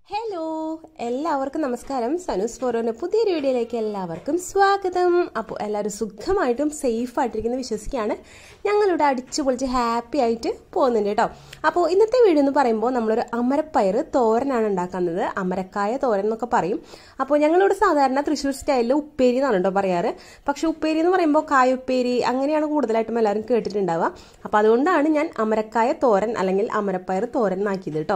hello എല്ലാവർക്കും നമസ്കാരം സനുസ് ഫോറോന്റെ പുതിയൊരു വീഡിയോയിലേക്ക് എല്ലാവർക്കും സ്വാഗതം അപ്പോൾ എല്ലാവരും സുഖമായിട്ടും സേഫ് ആയിട്ടിരിക്കുന്ന വിശ്വസിക്കുകയാണ് ഞങ്ങളിവിടെ അടിച്ചു പൊളിച്ച് ഹാപ്പി ആയിട്ട് പോകുന്നുണ്ട് കേട്ടോ അപ്പോൾ ഇന്നത്തെ വീഡിയോ എന്ന് പറയുമ്പോൾ നമ്മളൊരു അമരപ്പയർ തോരനാണ് ഉണ്ടാക്കുന്നത് അമരക്കായ തോരൻ എന്നൊക്കെ പറയും അപ്പോൾ ഞങ്ങളിവിടെ സാധാരണ തൃശ്ശൂർ സ്റ്റൈലിൽ ഉപ്പേരി എന്നാണ് കേട്ടോ പറയാറ് പക്ഷെ ഉപ്പേരി എന്ന് പറയുമ്പോൾ കായ ഉപ്പേരി അങ്ങനെയാണ് കൂടുതലായിട്ടും എല്ലാവരും കേട്ടിട്ടുണ്ടാവുക അപ്പോൾ അതുകൊണ്ടാണ് ഞാൻ അമരക്കായ തോരൻ അല്ലെങ്കിൽ അമരപ്പയർ തോരൻ എന്നാക്കിയത് കേട്ടോ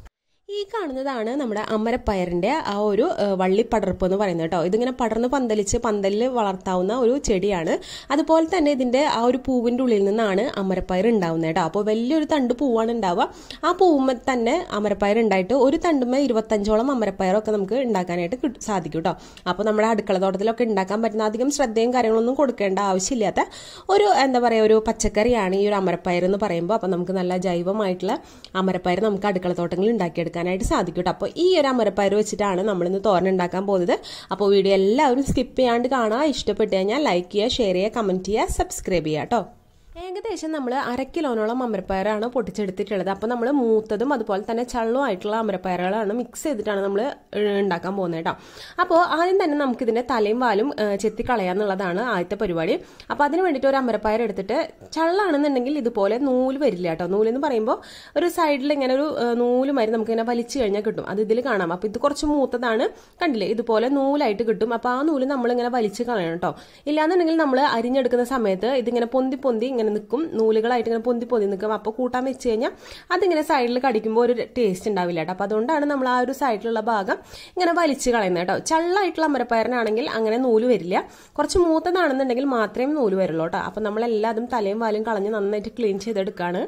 ഈ കാണുന്നതാണ് നമ്മുടെ അമരപ്പയറിന്റെ ആ ഒരു ഏഹ്, വള്ളിപ്പടർപ്പ് എന്ന് പറയുന്നത് കേട്ടോ ഇതിങ്ങനെ പടർന്ന് പന്തലിച്ച് പന്തലിൽ വളർത്താവുന്ന ഒരു ചെടിയാണ് അതുപോലെ തന്നെ ഇതിന്റെ ആ ഒരു പൂവിന്റെ ഉള്ളിൽ നിന്നാണ് അമരപ്പയർ ഉണ്ടാവുന്നത് കേട്ടോ അപ്പോൾ വലിയൊരു തണ്ട് പൂവാണ് ഉണ്ടാവുക ആ പൂവുമ്മ തന്നെ അമരപ്പയർ ഉണ്ടായിട്ട് ഒരു തണ്ടുമ്മ ഇരുപത്തഞ്ചോളം അമരപ്പയറൊക്കെ നമുക്ക് ഉണ്ടാക്കാനായിട്ട് കിട്ടും സാധിക്കും കേട്ടോ അപ്പോൾ നമ്മുടെ അടുക്കള തോട്ടത്തിലൊക്കെ ഉണ്ടാക്കാൻ പറ്റുന്ന അധികം ശ്രദ്ധയും കാര്യങ്ങളൊന്നും കൊടുക്കേണ്ട ആവശ്യമില്ലാത്ത ഒരു എന്താ പറയുക ഒരു പച്ചക്കറിയാണ് ഈ ഒരു അമരപ്പയർ എന്ന് പറയുമ്പോൾ അപ്പോൾ നമുക്ക് നല്ല ജൈവമായിട്ടുള്ള അമരപ്പയർ നമുക്ക് അടുക്കള തോട്ടങ്ങളിൽ ഉണ്ടാക്കിയെടുക്കാനായിട്ട് സാധിക്കും കേട്ടോ അപ്പോൾ ഈ ഒരു അമരപ്പയർ വെച്ചിട്ടാണ് നമ്മളിന്ന് തോരൻ ഉണ്ടാക്കാൻ പോകുന്നത് അപ്പോൾ വീഡിയോ എല്ലാവരും സ്കിപ്പ് ചെയ്യാണ്ട് കാണുക ഇഷ്ടപ്പെട്ട് കഴിഞ്ഞാൽ ലൈക്ക് ചെയ്യുക ഷെയർ ചെയ്യുക കമൻറ്റ് ചെയ്യുക സബ്സ്ക്രൈബ് ചെയ്യുക കേട്ടോ ഏകദേശം നമ്മൾ അര കിലോനോളം അമരപ്പയറാണ് പൊട്ടിച്ചെടുത്തിട്ടുള്ളത് അപ്പോൾ നമ്മൾ മൂത്തതും അതുപോലെ തന്നെ ചള്ളുമായിട്ടുള്ള അമരപ്പയറുകളാണ് മിക്സ് ചെയ്തിട്ടാണ് നമ്മൾ ഉണ്ടാക്കാൻ പോകുന്നത് കേട്ടോ അപ്പോൾ ആദ്യം തന്നെ നമുക്ക് ഇതിന്റെ തലയും വാലും ഏഹ്, ചെത്തി കളയാന്നുള്ളതാണ് ആദ്യത്തെ പരിപാടി അപ്പോൾ അതിന് വേണ്ടിയിട്ട് ഒരു അമരപ്പയർ എടുത്തിട്ട് ചള്ളാണെന്നുണ്ടെങ്കിൽ ഇതുപോലെ നൂല് വരില്ല കേട്ടോ നൂലെന്ന് പറയുമ്പോൾ ഒരു സൈഡിൽ ഇങ്ങനെ ഒരു ഏഹ്, നൂല് മാതിരി നമുക്ക് ഇങ്ങനെ വലിച്ചു കഴിഞ്ഞാൽ കിട്ടും അത് ഇതിൽ കാണാം അപ്പോൾ ഇത് കുറച്ച് മൂത്തതാണ് കണ്ടില്ലേ ഇതുപോലെ നൂലായിട്ട് കിട്ടും അപ്പോൾ ആ നൂല് നമ്മളിങ്ങനെ വലിച്ച് കളയണം കേട്ടോ ഇല്ലാന്നുണ്ടെങ്കിൽ നമ്മൾ അരിഞ്ഞെടുക്കുന്ന സമയത്ത് ഇതിങ്ങനെ പൊന്തി പൊന്തി ഇങ്ങനെ നിൽക്കും നൂലുകളായിട്ട് ഇങ്ങനെ പൊന്തി പൊന്തി നിൽക്കും അപ്പോൾ കൂട്ടാൻ വെച്ച് കഴിഞ്ഞാൽ അതിങ്ങനെ സൈഡിൽ കടിക്കുമ്പോൾ ഒരു ടേസ്റ്റ് ഉണ്ടാവില്ല കേട്ടോ അപ്പോൾ അതുകൊണ്ടാണ് നമ്മൾ ആ ഒരു സൈഡിലുള്ള ഭാഗം ഇങ്ങനെ വലിച്ച് കളയുന്നത് കേട്ടോ ചള്ളായിട്ടുള്ള അമരപ്പയറിനാണെങ്കിൽ അങ്ങനെ നൂല് വരില്ല കുറച്ച് മൂത്തതാണെന്നുണ്ടെങ്കിൽ മാത്രമേ നൂല് വരുള്ളൂ കേട്ടോ അപ്പോൾ നമ്മളെല്ലാതും തലയും വാലും കളഞ്ഞ് നന്നായിട്ട് ക്ലീൻ ചെയ്തെടുക്കുകയാണ്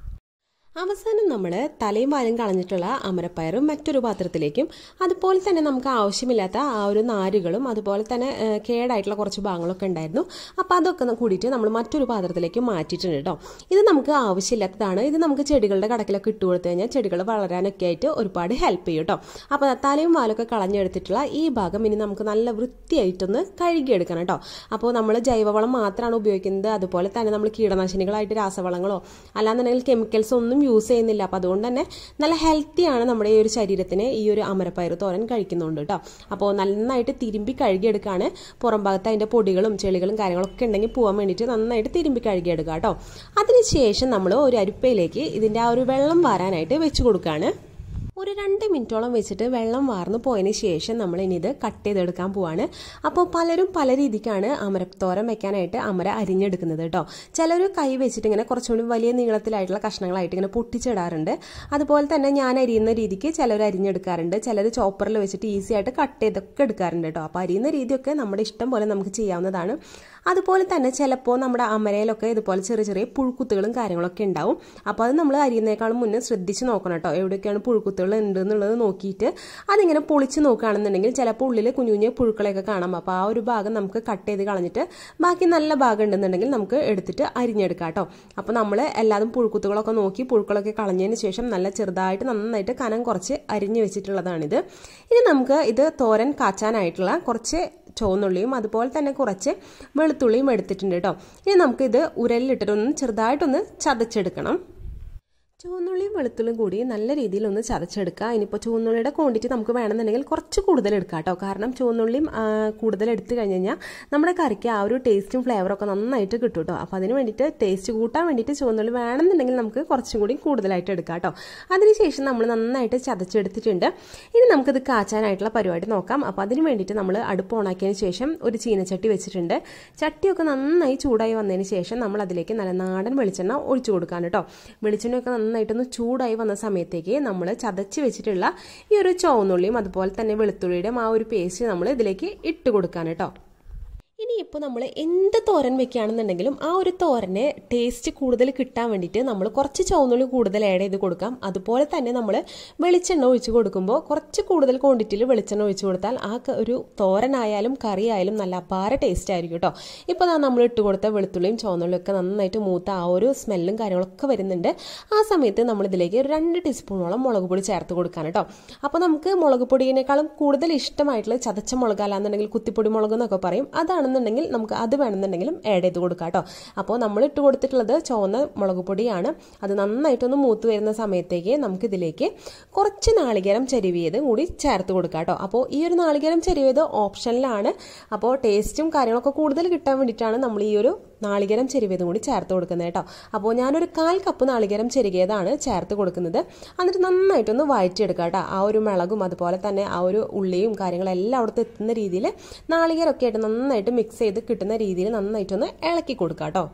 അവസാനം നമ്മൾ തലയും വാലും കളഞ്ഞിട്ടുള്ള അമരപ്പയർ മറ്റൊരു പാത്രത്തിലേക്കും അതുപോലെ തന്നെ നമുക്ക് ആവശ്യമില്ലാത്ത ആ ഒരു നാരുകളും അതുപോലെ തന്നെ ഏഹ്, കേടായിട്ടുള്ള കുറച്ച് ഭാഗങ്ങളൊക്കെ ഉണ്ടായിരുന്നു അപ്പോൾ അതൊക്കെ ഒന്ന് കൂടിയിട്ട് നമ്മൾ മറ്റൊരു പാത്രത്തിലേക്ക് മാറ്റിയിട്ടുണ്ട് കേട്ടോ ഇത് നമുക്ക് ആവശ്യമില്ലാത്തതാണ് ഇത് നമുക്ക് ചെടികളുടെ കടക്കിലൊക്കെ ഇട്ട് കൊടുത്തു കഴിഞ്ഞാൽ ചെടികൾ വളരാനൊക്കെ ആയിട്ട് ഒരുപാട് ഹെൽപ്പ് ചെയ്യും കേട്ടോ അപ്പോൾ തലയും വാലൊക്കെ കളഞ്ഞെടുത്തിട്ടുള്ള ഈ ഭാഗം ഇനി നമുക്ക് നല്ല വൃത്തിയായിട്ടൊന്ന് കഴുകിയെടുക്കണം കേട്ടോ അപ്പോൾ നമ്മൾ ജൈവവളം മാത്രമാണ് ഉപയോഗിക്കുന്നത് അതുപോലെ തന്നെ നമ്മൾ കീടനാശിനികളായിട്ട് രാസവളങ്ങളോ അല്ലാന്നുണ്ടെങ്കിൽ കെമിക്കൽസ് ഒന്നും യൂസ് ചെയ്യുന്നില്ല അപ്പോൾ അതുകൊണ്ട് തന്നെ നല്ല ഹെൽത്തിയാണ് നമ്മുടെ ഈ ഒരു ശരീരത്തിന് ഈ ഒരു അമരപ്പയർ തോരൻ കഴിക്കുന്നുണ്ട് കേട്ടോ അപ്പോൾ നന്നായിട്ട് തിരുമ്പി കഴുകിയെടുക്കുകയാണ് പുറം ഭാഗത്ത് അതിൻ്റെ പൊടികളും ചെളികളും കാര്യങ്ങളൊക്കെ ഉണ്ടെങ്കിൽ പോകാൻ വേണ്ടിയിട്ട് നന്നായിട്ട് തിരുമ്പി കഴുകിയെടുക്കുക കേട്ടോ അതിനുശേഷം നമ്മൾ ഒരു അരിപ്പയിലേക്ക് ഇതിൻ്റെ ആ ഒരു വെള്ളം വാരാനായിട്ട് വെച്ച് കൊടുക്കുകയാണ് ഒരു രണ്ട് മിനിറ്റോളം വെച്ചിട്ട് വെള്ളം വാർന്നു പോയതിന് ശേഷം നമ്മൾ ഇനി ഇത് കട്ട് ചെയ്തെടുക്കാൻ പോവാണ് അപ്പോൾ പലരും പല രീതിക്കാണ് അമരത്തോരൻ വെക്കാനായിട്ട് അമര അരിഞ്ഞെടുക്കുന്നത് കേട്ടോ ചിലർ കൈ വെച്ചിട്ട് ഇങ്ങനെ കുറച്ചുകൂടി വലിയ നീളത്തിലായിട്ടുള്ള കഷ്ണങ്ങളായിട്ട് ഇങ്ങനെ പൊട്ടിച്ചിടാറുണ്ട് അതുപോലെ തന്നെ ഞാൻ അരിയുന്ന രീതിക്ക് ചിലർ അരിഞ്ഞെടുക്കാറുണ്ട് ചിലർ ചോപ്പറിൽ വെച്ചിട്ട് ഈസി ആയിട്ട് കട്ട് ചെയ്തൊക്കെ എടുക്കാറുണ്ട് കേട്ടോ അപ്പോൾ അരിയുന്ന രീതിയൊക്കെ നമ്മുടെ ഇഷ്ടം പോലെ നമുക്ക് ചെയ്യാവുന്നതാണ് അതുപോലെ തന്നെ ചിലപ്പോൾ നമ്മുടെ അമരയിലൊക്കെ ഇതുപോലെ ചെറിയ ചെറിയ പുഴുക്കുത്തുകളും കാര്യങ്ങളൊക്കെ ഉണ്ടാവും അപ്പോൾ അത് നമ്മൾ അരിയുന്നേക്കാളും മുന്നേ ശ്രദ്ധിച്ച് നോക്കണം കേട്ടോ എവിടെയൊക്കെയാണ് പുഴുക്കുത്തുകൾ ഉണ്ട് എന്നുള്ളത് നോക്കിയിട്ട് അതിങ്ങനെ പൊളിച്ച് നോക്കുകയാണെന്നുണ്ടെങ്കിൽ ചിലപ്പോൾ ഉള്ളിൽ കുഞ്ഞു കുഞ്ഞു പുഴുക്കളെയൊക്കെ കാണാം അപ്പോൾ ആ ഒരു ഭാഗം നമുക്ക് കട്ട് ചെയ്ത് കളഞ്ഞിട്ട് ബാക്കി നല്ല ഭാഗം ഉണ്ടെന്നുണ്ടെങ്കിൽ നമുക്ക് എടുത്തിട്ട് അരിഞ്ഞെടുക്കാം കേട്ടോ അപ്പോൾ നമ്മൾ എല്ലാതും പുഴുക്കുത്തുകളൊക്കെ നോക്കി പുഴുക്കളൊക്കെ കളഞ്ഞതിന് ശേഷം നല്ല ചെറുതായിട്ട് നന്നായിട്ട് കനം കുറച്ച് അരിഞ്ഞു വെച്ചിട്ടുള്ളതാണിത് ഇനി നമുക്ക് ഇത് തോരൻ കാച്ചാനായിട്ടുള്ള കുറച്ച് ചുവന്നുള്ളിയും അതുപോലെ തന്നെ കുറച്ച് വെളുത്തുള്ളിയും എടുത്തിട്ടുണ്ട് കേട്ടോ ഇനി നമുക്കിത് ഉരലിലിട്ടിട്ടൊന്ന് ചെറുതായിട്ടൊന്ന് ചതച്ചെടുക്കണം ചുവന്നുള്ളിയും വെളുത്തുള്ളിയും കൂടി നല്ല രീതിയിൽ ഒന്ന് ചതച്ചെടുക്കുക ഇനിയിപ്പോൾ ചുവന്നുള്ളിയുടെ ക്വാണ്ടിറ്റി നമുക്ക് വേണമെന്നുണ്ടെങ്കിൽ കുറച്ച് കൂടുതൽ എടുക്കാം കേട്ടോ കാരണം ചുവന്നുള്ളിയും ആ, കൂടുതൽ എടുത്തു കഴിഞ്ഞ് കഴിഞ്ഞാൽ നമ്മുടെ കറിക്ക് ആ ഒരു ടേസ്റ്റും ഫ്ലേവറൊക്കെ നന്നായിട്ട് കിട്ടും കേട്ടോ അപ്പോൾ അതിന് വേണ്ടിയിട്ട് ടേസ്റ്റ് കൂട്ടാൻ വേണ്ടിയിട്ട് ചുവന്നുള്ളി വേണമെന്നുണ്ടെങ്കിൽ നമുക്ക് കുറച്ചും കൂടി കൂടുതലായിട്ട് എടുക്കാം കേട്ടോ അതിനുശേഷം നമ്മൾ നന്നായിട്ട് ചതച്ചെടുത്തിട്ടുണ്ട് ഇനി നമുക്കിത് കാച്ചാനായിട്ടുള്ള പരിപാടി നോക്കാം അപ്പോൾ അതിന് വേണ്ടിയിട്ട് നമ്മൾ അടുപ്പ് ഓണാക്കിയതിന് ശേഷം ഒരു ചീനച്ചട്ടി വെച്ചിട്ടുണ്ട് ചട്ടിയൊക്കെ നന്നായി ചൂടായി വന്നതിന് ശേഷം നമ്മൾ അതിലേക്ക് നല്ല നാടൻ വെളിച്ചെണ്ണ ഒഴിച്ചു കൊടുക്കാൻ കേട്ടോ വെളിച്ചെണ്ണയൊക്കെ നന്നായിട്ടൊന്ന് ചൂടായി വന്ന സമയത്തേക്ക് നമ്മൾ ചതച്ച് വെച്ചിട്ടുള്ള ഈ ഒരു ചുവന്നുള്ളിയും അതുപോലെ തന്നെ വെളുത്തുള്ളിയുടെയും ആ ഒരു പേസ്റ്റ് നമ്മൾ ഇതിലേക്ക് ഇട്ട് കൊടുക്കാൻ കേട്ടോ ഇനിയിപ്പോൾ നമ്മൾ എന്ത് തോരൻ വെക്കുകയാണെന്നുണ്ടെങ്കിലും ആ ഒരു തോരനെ ടേസ്റ്റ് കൂടുതൽ കിട്ടാൻ വേണ്ടിയിട്ട് നമ്മൾ കുറച്ച് ചുവന്നുള്ളി കൂടുതൽ ആഡ് ചെയ്ത് കൊടുക്കാം അതുപോലെ തന്നെ നമ്മൾ വെളിച്ചെണ്ണ ഒഴിച്ച് കൊടുക്കുമ്പോൾ കുറച്ച് കൂടുതൽ ക്വാണ്ടിറ്റിയിൽ വെളിച്ചെണ്ണ ഒഴിച്ച് കൊടുത്താൽ ആ ക- ഒരു തോരനായാലും കറി ആയാലും നല്ല അപാര ടേസ്റ്റ് ആയിരിക്കും കേട്ടോ ഇപ്പോൾ നമ്മൾ ഇട്ട് കൊടുത്ത വെളുത്തുള്ളിയും ചുവന്നുള്ളിയും ഒക്കെ നന്നായിട്ട് മൂത്ത ആ ഒരു സ്മെല്ലും കാര്യങ്ങളൊക്കെ വരുന്നുണ്ട് ആ സമയത്ത് നമ്മൾ ഇതിലേക്ക് ഒരു രണ്ട് ടീസ്പൂണോളം മുളക് പൊടി ചേർത്ത് കൊടുക്കാൻ കേട്ടോ അപ്പോൾ നമുക്ക് മുളക് പൊടിയേക്കാളും കൂടുതൽ ഇഷ്ടമായിട്ടുള്ള ചതച്ച മുളക് അല്ലാന്നുണ്ടെങ്കിൽ കുത്തിപ്പൊടി മുളക് എന്നൊക്കെ പറയും അതാണെന്നുണ്ടെങ്കിൽ എന്നുണ്ടെങ്കിൽ നമുക്ക് അത് വേണമെന്നുണ്ടെങ്കിലും ആഡ് ചെയ്ത് കൊടുക്കാം കേട്ടോ അപ്പോൾ നമ്മൾ ഇട്ട് കൊടുത്തിട്ടുള്ളത് ചുവന്ന മുളക് പൊടിയാണ് അത് നന്നായിട്ടൊന്ന് മൂത്ത് വരുന്ന സമയത്തേക്ക് നമുക്ക് ഇതിലേക്ക് കുറച്ച് നാളികേരം ചെരുവിയത് കൂടി ചേർത്ത് കൊടുക്കാം കേട്ടോ അപ്പോൾ ഈ ഒരു നാളികേരം ചെരുവിയത് ഓപ്ഷനിലാണ് അപ്പോൾ ടേസ്റ്റും കാര്യങ്ങളൊക്കെ കൂടുതൽ കിട്ടാൻ വേണ്ടിയിട്ടാണ് നമ്മൾ ഈ ഒരു നാളികേരം ചെരുവിയതും കൂടി ചേർത്ത് കൊടുക്കുന്നത് കേട്ടോ അപ്പോൾ ഞാനൊരു കാൽ കപ്പ് നാളികേരം ചെരുകിയതാണ് ചേർത്ത് കൊടുക്കുന്നത് എന്നിട്ട് നന്നായിട്ടൊന്ന് വഴറ്റിയെടുക്കുക കേട്ടോ ആ ഒരു മിളകും അതുപോലെ തന്നെ ആ ഒരു ഉള്ളിയും കാര്യങ്ങളെല്ലാം അവിടുത്തെ എത്തുന്ന രീതിയിൽ നാളികേരമൊക്കെ ആയിട്ട് നന്നായിട്ട് മിക്സ് ചെയ്ത് കിട്ടുന്ന രീതിയിൽ നന്നായിട്ടൊന്ന് ഇളക്കി കൊടുക്കുക കേട്ടോ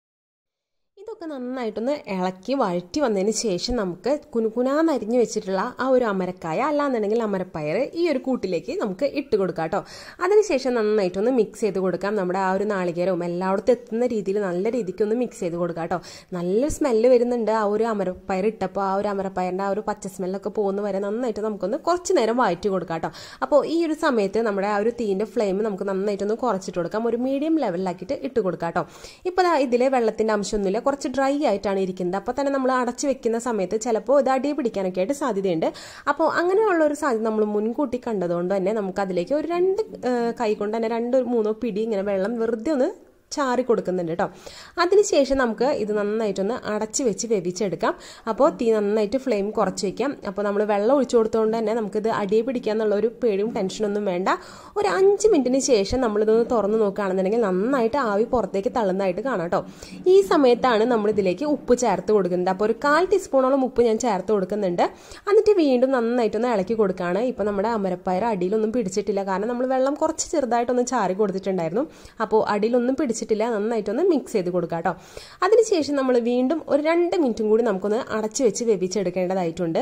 ഇതൊക്കെ നന്നായിട്ടൊന്ന് ഇളക്കി വഴറ്റി വന്നതിന് ശേഷം നമുക്ക് കുനുകുനാന്നരിഞ്ഞ് വെച്ചിട്ടുള്ള ആ ഒരു അമരക്കായ അല്ലാന്നുണ്ടെങ്കിൽ അമരപ്പയർ ഈ ഒരു കൂട്ടിലേക്ക് നമുക്ക് ഇട്ട് കൊടുക്കാം കേട്ടോ അതിനുശേഷം നന്നായിട്ടൊന്ന് മിക്സ് ചെയ്ത് കൊടുക്കാം നമ്മുടെ ആ ഒരു നാളികേരവും എല്ലായിടത്തും എത്തുന്ന രീതിയിൽ നല്ല രീതിക്ക് ഒന്ന് മിക്സ് ചെയ്ത് കൊടുക്കാം കേട്ടോ നല്ല സ്മെല്ല് വരുന്നുണ്ട് ആ ഒരു അമരപ്പയർ ഇട്ടപ്പോൾ ആ ഒരു അമരപ്പയറിൻ്റെ ആ ഒരു പച്ച സ്മെല്ലൊക്കെ പോകുന്ന വരെ നന്നായിട്ട് നമുക്കൊന്ന് കുറച്ച് നേരം വഴറ്റി കൊടുക്കാം കേട്ടോ അപ്പോൾ ഈ ഒരു സമയത്ത് നമ്മുടെ ആ ഒരു തീൻ്റെ ഫ്ലെയിം നമുക്ക് നന്നായിട്ടൊന്ന് കുറച്ചിട്ട് കൊടുക്കാം ഒരു മീഡിയം ലെവലിലാക്കിയിട്ട് ഇട്ട് കൊടുക്കാം കേട്ടോ ഇപ്പോൾ ഇതിലെ വെള്ളത്തിൻ്റെ അംശമൊന്നുമില്ല കുറച്ച് ഡ്രൈ ആയിട്ടാണ് ഇരിക്കുന്നത് അപ്പോൾ തന്നെ നമ്മൾ അടച്ചു വെക്കുന്ന സമയത്ത് ചിലപ്പോൾ ഇത് അടി പിടിക്കാനൊക്കെ ആയിട്ട് സാധ്യതയുണ്ട് അപ്പോൾ അങ്ങനെയുള്ള ഒരു സാധ്യത നമ്മൾ മുൻകൂട്ടി കണ്ടതുകൊണ്ട് തന്നെ നമുക്ക് അതിലേക്ക് ഒരു രണ്ട് കൈ കൊണ്ട് തന്നെ രണ്ട് മൂന്നോ പിടി ഇങ്ങനെ വെള്ളം വെറുതെ ഒന്ന് ചാറി കൊടുക്കുന്നുണ്ട് കേട്ടോ അതിനുശേഷം നമുക്ക് ഇത് നന്നായിട്ടൊന്ന് അടച്ച് വെച്ച് വേവിച്ചെടുക്കാം അപ്പോൾ തീ നന്നായിട്ട് ഫ്ലെയിം കുറച്ച് വയ്ക്കാം അപ്പോൾ നമ്മൾ വെള്ളം ഒഴിച്ചു കൊടുത്തുകൊണ്ട് തന്നെ നമുക്കിത് അടിയെ പിടിക്കാന്നുള്ള ഒരു പേടിയും ടെൻഷനൊന്നും വേണ്ട ഒരു അഞ്ച് മിനിറ്റിന് ശേഷം നമ്മളിതൊന്ന് തുറന്ന് നോക്കുകയാണെന്നുണ്ടെങ്കിൽ നന്നായിട്ട് ആവി പുറത്തേക്ക് തള്ളുന്നതായിട്ട് കാണാം കേട്ടോ ഈ സമയത്താണ് നമ്മൾ ഇതിലേക്ക് ഉപ്പ് ചേർത്ത് കൊടുക്കുന്നത് അപ്പോൾ ഒരു കാൽ ടീസ്പൂണോളം ഉപ്പ് ഞാൻ ചേർത്ത് കൊടുക്കുന്നുണ്ട് എന്നിട്ട് വീണ്ടും നന്നായിട്ടൊന്ന് ഇളക്കി കൊടുക്കുകയാണ് ഇപ്പോൾ നമ്മുടെ അമരപ്പയർ അടിയിലൊന്നും പിടിച്ചിട്ടില്ല കാരണം നമ്മൾ വെള്ളം കുറച്ച് ചെറുതായിട്ടൊന്ന് ചാറി കൊടുത്തിട്ടുണ്ടായിരുന്നു അപ്പോൾ അടിയിലൊന്നും പിടിച്ചിട്ടില്ല നന്നായിട്ടൊന്ന് മിക്സ് ചെയ്ത് കൊടുക്കുക കേട്ടോ അതിനുശേഷം നമ്മൾ വീണ്ടും ഒരു രണ്ട് മിനിറ്റും കൂടി നമുക്കൊന്ന് അടച്ചു വെച്ച് വേവിച്ചെടുക്കേണ്ടതായിട്ടുണ്ട്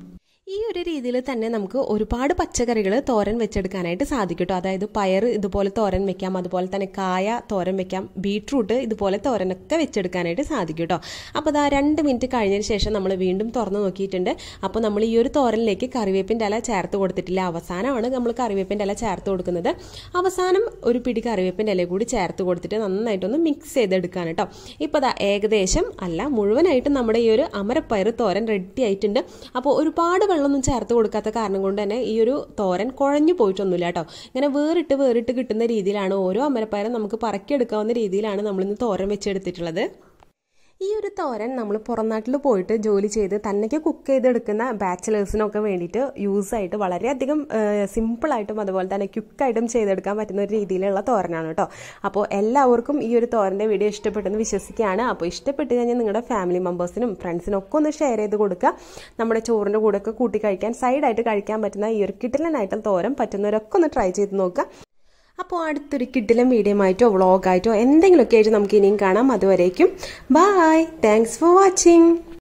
ഈ ഒരു രീതിയിൽ തന്നെ നമുക്ക് ഒരുപാട് പച്ചക്കറികൾ തോരൻ വെച്ചെടുക്കാനായിട്ട് സാധിക്കും കേട്ടോ അതായത് പയർ ഇതുപോലെ തോരൻ വെക്കാം അതുപോലെ തന്നെ കായ തോരൻ വെക്കാം ബീട്രൂട്ട് ഇതുപോലെ തോരനൊക്കെ വെച്ചെടുക്കാനായിട്ട് സാധിക്കും കേട്ടോ അപ്പോൾ അതാ രണ്ട് മിനിറ്റ് കഴിഞ്ഞതിന് ശേഷം നമ്മൾ വീണ്ടും തുറന്ന് നോക്കിയിട്ടുണ്ട് അപ്പോൾ നമ്മൾ ഈ ഒരു തോരനിലേക്ക് കറിവേപ്പിൻ്റെ ഇല ചേർത്ത് കൊടുത്തിട്ടില്ല അവസാനമാണ് നമ്മൾ കറിവേപ്പിൻ്റെ ഇല ചേർത്ത് കൊടുക്കുന്നത് അവസാനം ഒരു പിടി കറിവേപ്പിൻ്റെ ഇല കൂടി ചേർത്ത് കൊടുത്തിട്ട് നന്നായിട്ടൊന്ന് മിക്സ് ചെയ്തെടുക്കാൻ കേട്ടോ ഇപ്പോൾ അതാ ഏകദേശം അല്ല മുഴുവനായിട്ടും നമ്മുടെ ഈ ഒരു അമരപ്പയർ തോരൻ റെഡി ആയിട്ടുണ്ട് അപ്പോൾ ഒരുപാട് വെള്ളമൊന്നും ചേർത്ത് കൊടുക്കാത്ത കാരണം കൊണ്ട് തന്നെ ഈ ഒരു തോരൻ കുഴഞ്ഞു പോയിട്ടൊന്നുമില്ല കേട്ടോ ഇങ്ങനെ വേറിട്ട് വേറിട്ട് കിട്ടുന്ന രീതിയിലാണ് ഓരോ അമരപ്പയറും നമുക്ക് പറക്കിയെടുക്കാവുന്ന രീതിയിലാണ് നമ്മളിന്ന് തോരൻ വെച്ചെടുത്തിട്ടുള്ളത് ഈ ഒരു തോരൻ നമ്മൾ പുറം നാട്ടിൽ പോയിട്ട് ജോലി ചെയ്ത് തന്നേക്ക് കുക്ക് ചെയ്തെടുക്കുന്ന ബാച്ചിലേഴ്സിനൊക്കെ വേണ്ടിയിട്ട് യൂസ് ആയിട്ട് വളരെയധികം സിമ്പിളായിട്ടും അതുപോലെ തന്നെ ക്വിക്കായിട്ടും ചെയ്തെടുക്കാൻ പറ്റുന്ന ഒരു രീതിയിലുള്ള തോരനാണ് കേട്ടോ അപ്പോൾ എല്ലാവർക്കും ഈ ഒരു തോരൻ്റെ വീഡിയോ ഇഷ്ടപ്പെട്ടെന്ന് വിശ്വസിക്കുകയാണ് അപ്പോൾ ഇഷ്ടപ്പെട്ട് കഴിഞ്ഞാൽ നിങ്ങളുടെ ഫാമിലി മെമ്പേഴ്സിനും ഫ്രണ്ട്സിനും ഒക്കെ ഒന്ന് ഷെയർ ചെയ്ത് കൊടുക്കുക നമ്മുടെ ചോറിൻ്റെ കൂടെയൊക്കെ കൂട്ടി കഴിക്കാൻ സൈഡായിട്ട് കഴിക്കാൻ പറ്റുന്ന ഈ ഒരു കിട്ടലനായിട്ടുള്ള തോരൻ പറ്റുന്നവരൊക്കെ ഒന്ന് ട്രൈ ചെയ്ത് നോക്കുക അപ്പോൾ അടുത്തൊരു കിഡിലും വീഡിയോ ആയിട്ടോ വ്ളോഗായിട്ടോ എന്തെങ്കിലുമൊക്കെ ആയിട്ട് നമുക്ക് ഇനിയും കാണാം അതുവരേക്കും ബായ് താങ്ക്സ് ഫോർ വാച്ചിങ്